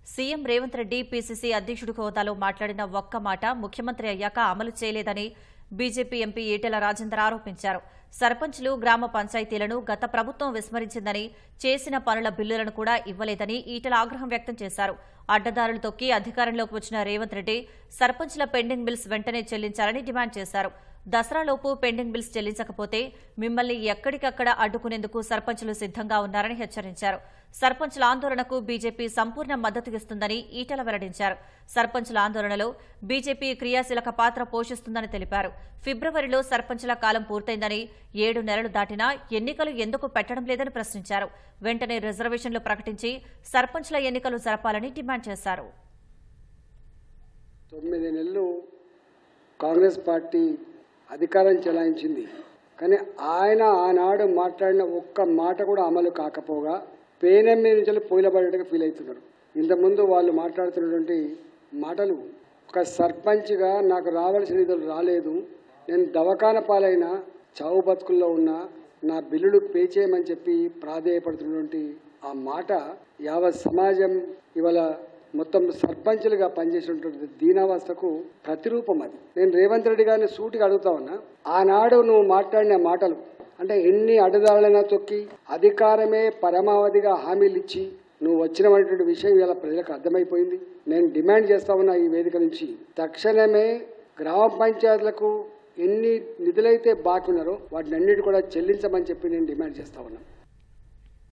CM Revanth Reddy PCC అధ్యక్షుడి హోదాలో మాట్లాడిన ఒక్క మాట ముఖ్యమంత్రి అయ్యాక అమలు చేయలేదని బీజేపీ ఎంపీ ఈటెల రాజేందర్ ఆరోపించారు సర్పంచ్లు గ్రామ పంచాయతీలను గత ప్రభుత్వం విస్మరించిందని చేసిన పనుల బిల్లులను కూడా ఇవ్వలేదని ఈటెల ఆగ్రహం వ్యక్తం చేశారు అడ్డదారులు తొక్కి అధికారంలోకి వచ్చిన రేవంత్ రెడ్డి సర్పంచ్ల పెండింగ్ బిల్స్ వెంటనే చెల్లించాలని డిమాండ్ చేశారు దసరాలోపు పెండింగ్ బిల్స్ చెల్లించకపోతే మిమ్మల్ని ఎక్కడికక్కడ అడ్డుకునేందుకు సర్పంచ్లు సిద్ధంగా ఉన్నారని హెచ్చరించారు సర్పంచ్ల ఆందోళనకు బీజేపీ సంపూర్ణ మద్దతునిస్తుందని ఈటెల వెల్లడించారు సర్పంచ్ల ఆందోళనలో బీజేపీ క్రియాశీలక పాత్ర పోషిస్తుందని తెలిపారు ఫిబ్రవరిలో సర్పంచ్ల కాలం పూర్తయిందని ఏడు నెలలు దాటినా ఎన్నికలు ఎందుకు పెట్టడం లేదని ప్రశ్నించారు వెంటనే రిజర్వేషన్లు ప్రకటించి సర్పంచ్ల ఎన్నికలు జరపాలని డిమాండ్ చేశారు తొమ్మిది నెలలు కాంగ్రెస్ పార్టీ అధికారం చెలాయించింది కానీ ఆయన ఆనాడు మాట్లాడిన ఒక్క మాట కూడా అమలు కాకపోగా పేనెం మీద నుంచి పోయిలబడేట్టుగా ఫీల్ అవుతున్నారు ఇంతకుముందు వాళ్ళు మాట్లాడుతున్నటువంటి మాటలు ఒక సర్పంచ్గా నాకు రావాల్సిన నిధులు రాలేదు నేను దవాఖాన పాలైన చావు బతుకుల్లో ఉన్న నా బిల్లులు పే చేయమని చెప్పి ప్రాధేయపడుతున్నటువంటి ఆ మాట యావత్ సమాజం ఇవాళ మొత్తం సర్పంచులుగా పనిచేసినటువంటి దీనావస్థకు ప్రతిరూపం అది నేను రేవంత్ రెడ్డి గారిని సూటిగా అడుగుతా ఉన్నా ఆనాడు నువ్వు మాట్లాడిన మాటలు అంటే ఎన్ని అడుదాలైనా తొక్కి అధికారమే పరమావధిగా హామీలు ఇచ్చి నువ్వు వచ్చినటువంటి విషయం ఇలా ప్రజలకు అర్థమైపోయింది నేను డిమాండ్ చేస్తా ఉన్నా ఈ వేదిక నుంచి తక్షణమే గ్రామ పంచాయతీలకు ఎన్ని నిధులైతే బాకీ ఉన్నారో వాటిని అన్నిటి కూడా చెల్లించమని చెప్పి నేను డిమాండ్ చేస్తా ఉన్నా